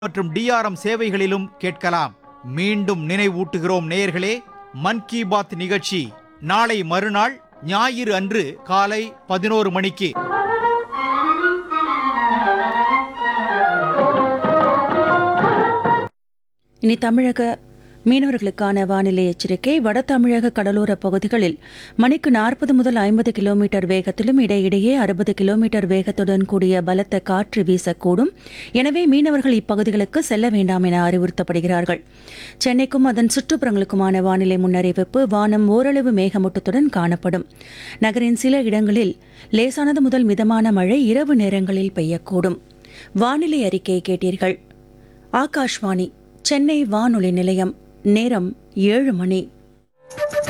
மற்றும் டிஆர்எம் சேவைகளிலும் கேட்கலாம் மீண்டும் நினைவூட்டுகிறோம் நேயர்களே மன் கி பாத் நிகழ்ச்சி நாளை மறுநாள் ஞாயிறு அன்று காலை பதினோரு மணிக்கு இனி தமிழக மீனவர்களுக்கான வானிலை எச்சரிக்கை வட தமிழக கடலோர பகுதிகளில் மணிக்கு நாற்பது முதல் ஐம்பது கிலோமீட்டர் வேகத்திலும் இடையிடையே அறுபது கிலோமீட்டர் வேகத்துடன் கூடிய பலத்த காற்று வீசக்கூடும் எனவே மீனவர்கள் இப்பகுதிகளுக்கு செல்ல வேண்டாம் என அறிவுறுத்தப்படுகிறார்கள் சென்னைக்கும் அதன் சுற்றுப்புறங்களுக்குமான வானிலை முன்னறிவிப்பு வானம் ஓரளவு மேகமூட்டத்துடன் காணப்படும் நகரின் சில இடங்களில் லேசானது முதல் மிதமான மழை இரவு நேரங்களில் பெய்யக்கூடும் வானிலை அறிக்கை கேட்டீர்கள் ஆகாஷ்வாணி சென்னை வானொலி நிலையம் நேரம் ஏழு மணி